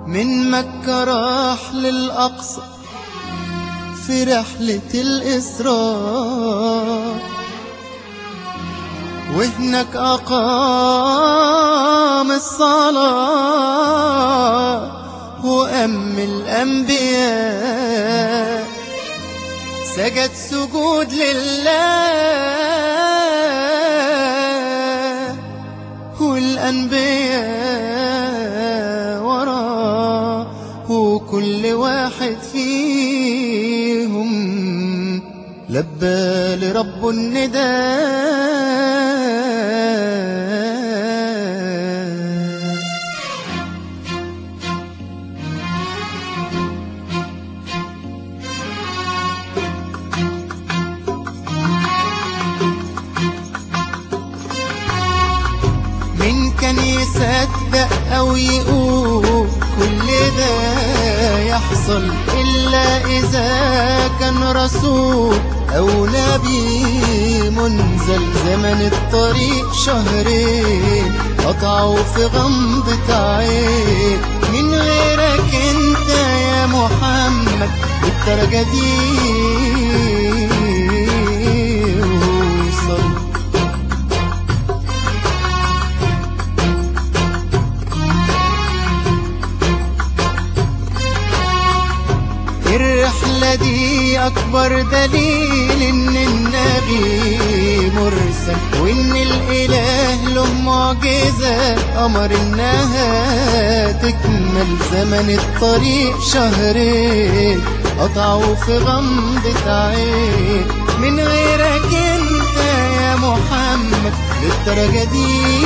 من مكة راح للأقصى في رحلة الإسراء وهناك أقام الصلاة وأم الأنبياء سجد سجود لله والأنبياء وراه وكل واحد فيهم لبى لرب النداء مين كان يصدق او يقول كل ده يحصل الا اذا كان رسول او نبي منزل زمن الطريق شهرين قطعوا في غمضة عين من غيرك انت يا محمد الدرجة دي وصل الرحلة دي أكبر دليل إن النبي مرسل وإن الإله له معجزة أمر إنها تكمل زمن الطريق شهرين قطعوا في غمضة عين من غيرك أنت يا محمد للدرجة دي